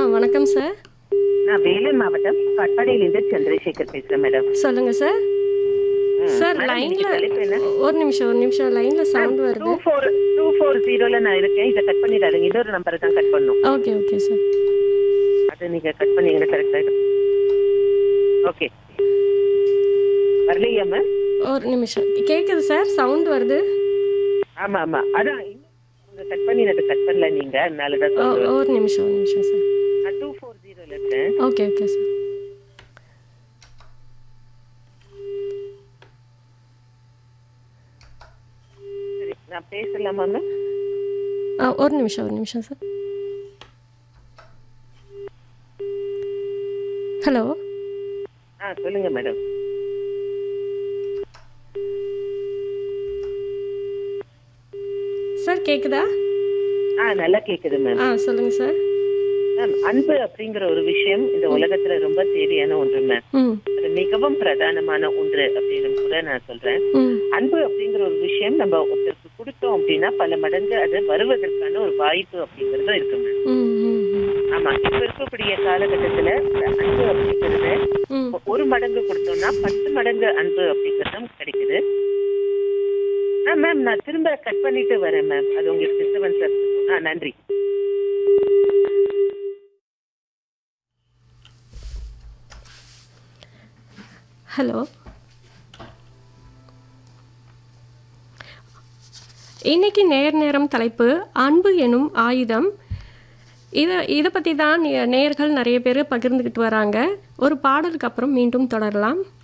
வணக்கம் சார் நான் வேலூர் மாவட்டம் கட்பாடியிலிருந்து சந்திரசேகர் பேசுறேன் மேடம் சொல்லுங்க சார் ம், சார் மேடம், இன்னைக்கு லைன்ல தலைப்பு என்ன? ஒரு நிமிஷம் ஒரு நிமிஷம் லைன்ல சவுண்ட் வருது டூ ஃபோர் டூ ஃபோர் ஜீரோல நான் இருக்கேன் இதை கட் பண்ணிடாதீங்க இன்னொரு நம்பரை தான் கட் பண்ணும் ஓகே ஓகே சார் அது நீங்க கட் பண்ணீங்கன்னா கரெக்டா ஓகே வரலையா மேம் ஒரு நிமிஷம் கேக்குது சார் சவுண்ட் வருது ஆமா ஆமா அதான் இன்னும் அவங்க கட் பண்ணினது கட் பண்ணல நீங்க அதனால தான் ஓ, சொல்றேன் ஒரு நிமிஷம் ஒரு நிமிஷம் சார் நான் டூ ஃபோர் ஜீரோல இருக்கேன் ஓகே ஓகே சார் சரி நான் பேசலாமா மேம் ஆ ஒரு நிமிஷம் ஒரு நிமிஷம் சார் ஹலோ ஆ சொல்லுங்க மேடம் சார் கேக்குதா ஆ நல்லா கேக்குது மேம் ஆ சொல்லுங்க சார் மேம் அன்பு அப்படிங்கிற ஒரு விஷயம் இந்த உலகத்துல ரொம்ப தேவையான ஒன்று மேம் ம் அது மிகவும் பிரதானமான ஒன்று அப்படின்னு கூட நான் சொல்றேன் ம் அன்பு அப்படிங்கிற ஒரு விஷயம் நம்ம ஒருத்தருக்கு கொடுத்தோம் அப்படின்னா பல மடங்கு அது வருவதற்கான ஒரு வாய்ப்பு அப்படிங்கறதும் இருக்கு மேம் ம் ம் ம் ஆமா இப்ப இருக்கக்கூடிய காலகட்டத்துல இந்த அன்பு அப்படிங்கிறது ம் ஒரு மடங்கு கொடுத்தோம்னா பத்து மடங்கு அன்பு அப்படிங்கறதும் கிடைக்குது ஆ மேம் நான் திரும்ப கட் பண்ணிட்டு வரேன் மேம் அது உங்களுக்கு டிஸ்டர்பன்ஸ் ஆ நன்றி ஹலோ இன்னைக்கு நேர் நேரம் தலைப்பு அன்பு எனும் ஆயுதம் இதை இதை பற்றி தான் நே- நேயர்கள் நிறைய பேர் பகிர்ந்துக்கிட்டு வராங்க ஒரு பாடலுக்கு அப்புறம் மீண்டும் தொடரலாம்